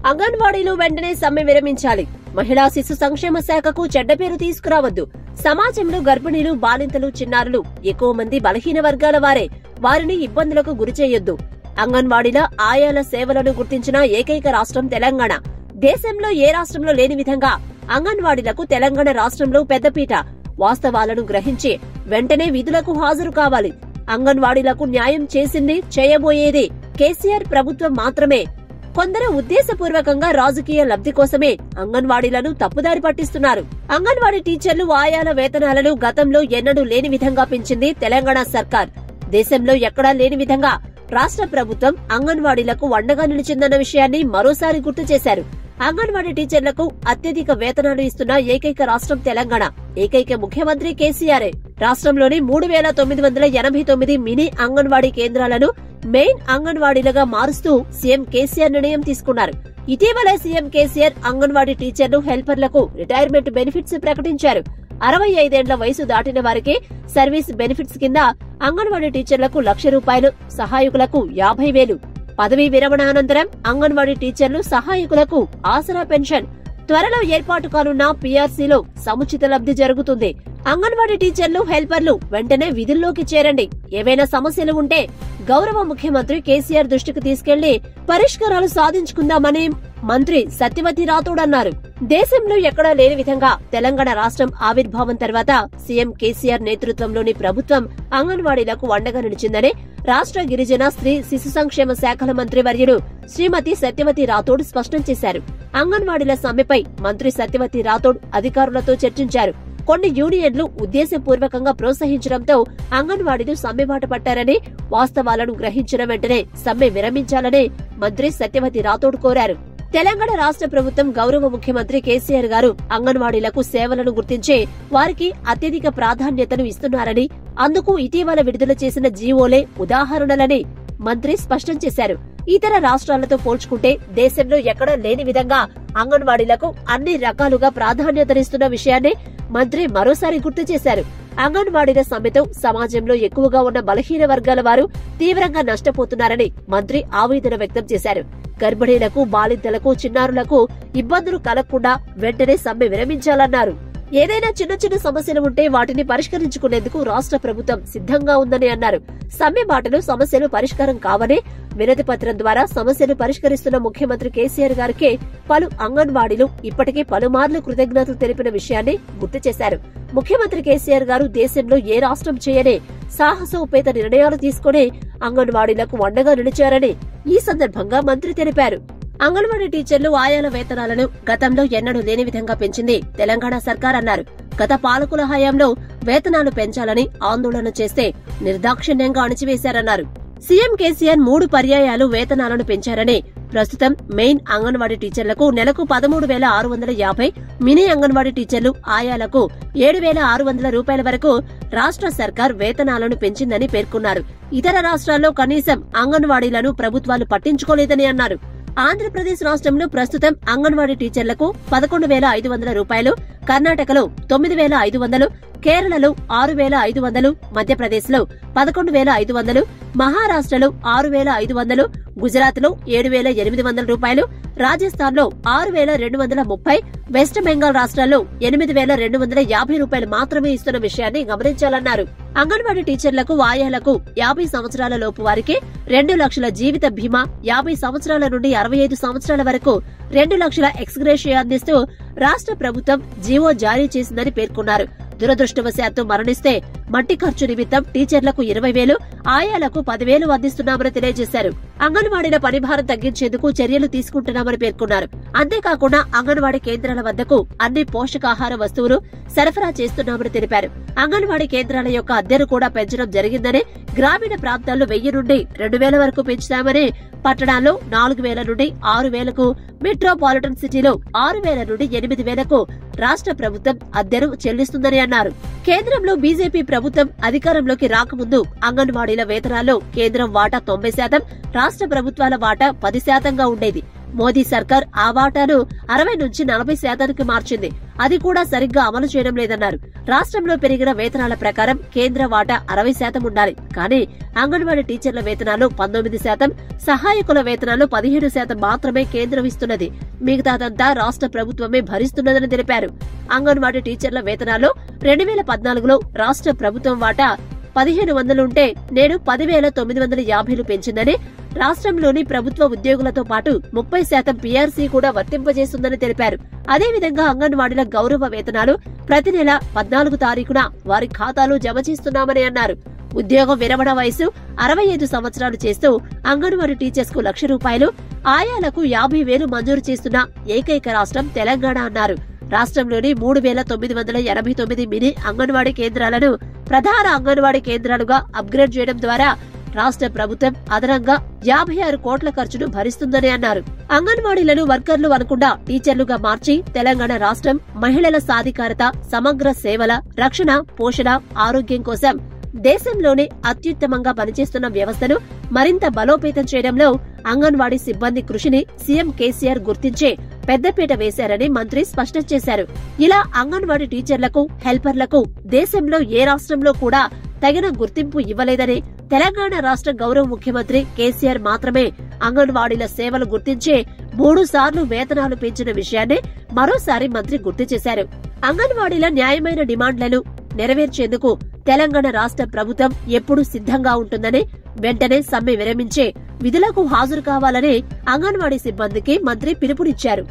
అంగన్వాడీలు వెంటనే సమ్మె విరమించాలి మహిళా శిశు సంక్షేమ శాఖకు చెడ్డ పేరు తీసుకురావద్దు సమాజంలో గర్భిణీలు బాలింతలు చిన్నారులు ఎక్కువ మంది బలహీన వర్గాల వారే వారిని ఇబ్బందులకు గురి చేయొద్దు అంగన్వాడీల ఆయాల సేవలను గుర్తించిన ఏకైక రాష్ట్రం తెలంగాణ దేశంలో ఏ రాష్ట్రంలో లేని విధంగా అంగన్వాడీలకు తెలంగాణ రాష్ట్రంలో పెద్దపీట వాస్తవాలను గ్రహించి వెంటనే విధులకు హాజరు కావాలి అంగన్వాడీలకు న్యాయం చేసింది చేయబోయేది కేసీఆర్ ప్రభుత్వం మాత్రమే కొందరు ఉద్దేశపూర్వకంగా రాజకీయ లబ్ధి కోసమే అంగన్వాడీలను తప్పుదారి పట్టిస్తున్నారు అంగన్వాడీ టీచర్లు ఆయాల వేతనాలను గతంలో ఎన్నడూ లేని విధంగా పెంచింది తెలంగాణ సర్కార్ దేశంలో ఎక్కడా లేని విధంగా రాష్ట్ర ప్రభుత్వం అంగన్వాడీలకు అండగా నిలిచిందన్న విషయాన్ని మరోసారి గుర్తు చేశారు అంగన్వాడీ టీచర్లకు అత్యధిక వేతనాలు ఇస్తున్న ఏకైక రాష్ట్రం తెలంగాణ ఏకైక ముఖ్యమంత్రి కేసీఆర్ రాష్ట్రంలోని మూడు వేల తొమ్మిది వందల ఎనభై తొమ్మిది మినీ అంగన్వాడీ కేంద్రాలను మెయిన్ అంగన్వాడీలుగా మారుస్తూ సీఎం కేసీఆర్ నిర్ణయం తీసుకున్నారు ఇటీవల సీఎం కేసీఆర్ అంగన్వాడీ టీచర్లు హెల్పర్లకు రిటైర్మెంట్ బెనిఫిట్స్ ప్రకటించారు అరవై ఐదేండ్ల వయసు దాటిన వారికి సర్వీస్ బెనిఫిట్స్ కింద అంగన్వాడీ టీచర్లకు లక్ష రూపాయలు సహాయకులకు యాభై వేలు పదవీ విరమణ అనంతరం అంగన్వాడీ టీచర్లు సహాయకులకు ఆసరా పెన్షన్ త్వరలో ఏర్పాటు కానున్న పీఆర్సీలో సముచిత లబ్ధి జరుగుతుంది అంగన్వాడీ టీచర్లు హెల్పర్లు వెంటనే విధుల్లోకి చేరండి ఏవైనా సమస్యలు ఉంటే గౌరవ ముఖ్యమంత్రి కేసీఆర్ దృష్టికి తీసుకెళ్లి పరిష్కారాలు సాధించుకుందామని మంత్రి సత్యవతి రాథోడ్ అన్నారు దేశంలో ఎక్కడా లేని విధంగా తెలంగాణ రాష్ట్రం ఆవిర్భావం తర్వాత సీఎం కేసీఆర్ నేతృత్వంలోని ప్రభుత్వం అంగన్వాడీలకు అండగా నిలిచిందని రాష్ట్ర గిరిజన స్త్రీ శిశు సంక్షేమ శాఖల మంత్రి వర్యులు శ్రీమతి సత్యవతి రాథోడ్ స్పష్టం చేశారు అంగన్వాడీల సమ్మెపై మంత్రి సత్యవతి రాథోడ్ అధికారులతో చర్చించారు కొన్ని యూనియన్లు ఉద్దేశపూర్వకంగా ప్రోత్సహించడంతో అంగన్వాడీలు సమ్మె బాట పట్టారని వాస్తవాలను గ్రహించిన వెంటనే సమ్మె విరమించాలని మంత్రి సత్యవతి రాథోడ్ కోరారు తెలంగాణ రాష్ట్ర ప్రభుత్వం గౌరవ ముఖ్యమంత్రి కేసీఆర్ గారు అంగన్వాడీలకు సేవలను గుర్తించి వారికి అత్యధిక ప్రాధాన్యతను ఇస్తున్నారని అందుకు ఇటీవల విడుదల చేసిన జీవోలే ఉదాహరణలని మంత్రి స్పష్టం చేశారు ఇతర రాష్ట్రాలతో పోల్చుకుంటే దేశంలో ఎక్కడా లేని విధంగా అంగన్వాడీలకు అన్ని రకాలుగా ప్రాధాన్యతనిస్తున్న విషయాన్ని మంత్రి మరోసారి గుర్తు చేశారు అంగన్వాడీల సమ్మెతో సమాజంలో ఎక్కువగా ఉన్న బలహీన వర్గాల వారు తీవ్రంగా నష్టపోతున్నారని మంత్రి ఆవేదన వ్యక్తం చేశారు గర్భిణీలకు బాలింతలకు చిన్నారులకు ఇబ్బందులు కలగకుండా వెంటనే సమ్మె విరమించాలన్నారు ఏదైనా చిన్న చిన్న సమస్యలు ఉంటే వాటిని పరిష్కరించుకునేందుకు రాష్ట్ర ప్రభుత్వం సిద్ధంగా ఉందని అన్నారు సమ్మె మాటలు సమస్యలు పరిష్కారం కావనే వినతి పత్రం ద్వారా సమస్యలు పరిష్కరిస్తున్న ముఖ్యమంత్రి కేసీఆర్ గారికి పలు అంగన్వాడీలు ఇప్పటికే పలుమార్లు కృతజ్ఞతలు తెలిపిన విషయాన్ని గుర్తు చేశారు ముఖ్యమంత్రి కేసీఆర్ గారు దేశంలో ఏ రాష్ట్రం చేయనే సాహసోపేత నిర్ణయాలు తీసుకుని అంగన్వాడీలకు అండగా నిలిచారని ఈ సందర్భంగా మంత్రి తెలిపారు అంగన్వాడీ టీచర్లు ఆయాల వేతనాలను గతంలో ఎన్నడూ లేని విధంగా పెంచింది తెలంగాణ సర్కార్ అన్నారు గత పాలకుల హయాంలో వేతనాలు పెంచాలని ఆందోళన చేస్తే నిర్దాక్షిణ్యంగా అణిచివేశారన్నారు సీఎం కేసీఆర్ మూడు పర్యాయాలు వేతనాలను పెంచారని ప్రస్తుతం మెయిన్ అంగన్వాడీ టీచర్లకు నెలకు పదమూడు వేల ఆరు వందల యాభై మినీ అంగన్వాడీ టీచర్లు ఆయాలకు ఏడు వేల ఆరు వందల రూపాయల వరకు రాష్ట్ర సర్కార్ వేతనాలను పెంచిందని పేర్కొన్నారు ఇతర రాష్ట్రాల్లో కనీసం అంగన్వాడీలను ప్రభుత్వాలు పట్టించుకోలేదని అన్నారు ఆంధ్రప్రదేశ్ రాష్ట్రంలో ప్రస్తుతం అంగన్వాడీ టీచర్లకు పదకొండు వేల ఐదు వందల రూపాయలు కర్ణాటకలో తొమ్మిది వేల ఐదు వందలు కేరళలో ఆరు వేల ఐదు వందలు మధ్యప్రదేశ్లో పదకొండు వేల ఐదు వందలు మహారాష్ట్రలో ఆరు వేల ఐదు వందలు గుజరాత్లో ఏడు వేల ఎనిమిది వందల రూపాయలు రాజస్థాన్లో ఆరు వేల రెండు వందల ముప్పై వెస్ట్ బెంగాల్ రాష్ట్రాల్లో ఎనిమిది వేల రెండు వందల యాభై రూపాయలు మాత్రమే ఇస్తున్న విషయాన్ని గమనించాలన్నారు అంగన్వాడీ టీచర్లకు వాయాలకు యాభై సంవత్సరాల లోపు వారికి రెండు లక్షల జీవిత బీమా యాభై సంవత్సరాల నుండి అరవై ఐదు సంవత్సరాల వరకు రెండు లక్షల ఎక్స్గ్రేషియా అందిస్తూ రాష్ట్ర ప్రభుత్వం జీవో జారీ చేసిందని పేర్కొన్నారు దురదృష్టవశాత్తు మరణిస్తే మట్టి ఖర్చు నిమిత్తం టీచర్లకు ఇరవై వేలు ఆయాలకు పదివేలు అందిస్తున్నామని తెలియజేశారు అంగన్వాడీల పనిభారం తగ్గించేందుకు చర్యలు తీసుకుంటున్నామని పేర్కొన్నారు అంతేకాకుండా అంగన్వాడీ కేంద్రాల వద్దకు అన్ని పోషకాహార వస్తువులు సరఫరా చేస్తున్నామని తెలిపారు అంగన్వాడీ కేంద్రాల యొక్క అద్దెను కూడా పెంచడం జరిగిందని గ్రామీణ ప్రాంతాల్లో వెయ్యి నుండి రెండు వేల వరకు పెంచుతామని పట్టణాల్లో నాలుగు వేల నుండి ఆరు వేలకు మెట్రోపాలిటన్ సిటీలో ఆరు వేల నుండి ఎనిమిది వేలకు రాష్ట్ర ప్రభుత్వం అద్దెను చెల్లిస్తుందని అన్నారు కేంద్రంలో బీజేపీ ప్రభుత్వం అధికారంలోకి రాకముందు అంగన్వాడీల వేతనాల్లో కేంద్రం వాటా తొంభై శాతం రాష్ట్ర ప్రభుత్వాల వాటా పది శాతంగా ఉండేది మోదీ సర్కార్ ఆ వాటాను అరవై నుంచి నలభై శాతానికి మార్చింది అది కూడా సరిగ్గా అమలు చేయడం లేదన్నారు రాష్ట్రంలో పెరిగిన వేతనాల ప్రకారం కేంద్ర వాటా అరవై శాతం ఉండాలి కానీ అంగన్వాడీ టీచర్ల వేతనాలు పంతొమ్మిది శాతం సహాయకుల వేతనాలు పదిహేడు శాతం మాత్రమే కేంద్రం ఇస్తున్నది మిగతాదంతా రాష్ట్ర ప్రభుత్వమే భరిస్తున్నదని తెలిపారు అంగన్వాడీ టీచర్ల వేతనాల్లో రెండు వేల పద్నాలుగులో రాష్ట్ర ప్రభుత్వం వాటా పదిహేను వందలుంటే నేడు పదివేల తొమ్మిది వందల యాభైలు పెంచిందని రాష్ట్రంలోని ప్రభుత్వ ఉద్యోగులతో పాటు ముప్పై శాతం పీఆర్సీ కూడా వర్తింపజేస్తుందని తెలిపారు అదేవిధంగా అంగన్వాడీల గౌరవ వేతనాలు ప్రతి నెల పద్నాలుగు తారీఖున వారి ఖాతాలో జమ చేస్తున్నామని అన్నారు ఉద్యోగం విరమణ వయసు అరవై ఐదు సంవత్సరాలు చేస్తూ అంగన్వాడీ టీచర్స్ కు లక్ష రూపాయలు ఆయాలకు యాభై వేలు మంజూరు చేస్తున్న ఏకైక రాష్ట్రం తెలంగాణ అన్నారు రాష్ట్రంలోని మూడు వేల తొమ్మిది వందల ఎనభై తొమ్మిది మినీ అంగన్వాడీ కేంద్రాలను ప్రధాన అంగన్వాడీ కేంద్రాలుగా అప్గ్రేడ్ చేయడం ద్వారా రాష్ట్ర ప్రభుత్వం అదనంగా యాభై ఆరు కోట్ల ఖర్చును భరిస్తుందని అన్నారు అంగన్వాడీలను వర్కర్లు అనకుండా టీచర్లుగా మార్చి తెలంగాణ రాష్ట్రం మహిళల సాధికారత సమగ్ర సేవల రక్షణ పోషణ ఆరోగ్యం కోసం దేశంలోనే అత్యుత్తమంగా పనిచేస్తున్న వ్యవస్థను మరింత బలోపేతం చేయడంలో అంగన్వాడీ సిబ్బంది కృషిని సీఎం కేసీఆర్ గుర్తించే పెద్దపీట వేశారని మంత్రి స్పష్టం చేశారు ఇలా అంగన్వాడీ టీచర్లకు హెల్పర్లకు దేశంలో ఏ రాష్ట్రంలో కూడా తగిన గుర్తింపు ఇవ్వలేదని తెలంగాణ రాష్ట్ర గౌరవ ముఖ్యమంత్రి కేసీఆర్ మాత్రమే అంగన్వాడీల సేవలు గుర్తించే మూడు సార్లు వేతనాలు పెంచిన విషయాన్ని మరోసారి మంత్రి గుర్తు చేశారు అంగన్వాడీల న్యాయమైన డిమాండ్లను నెరవేర్చేందుకు తెలంగాణ రాష్ట్ర ప్రభుత్వం ఎప్పుడూ సిద్ధంగా ఉంటుందని వెంటనే సమ్మె విరమించే విధులకు హాజరు కావాలని అంగన్వాడీ సిబ్బందికి మంత్రి పిలుపునిచ్చారు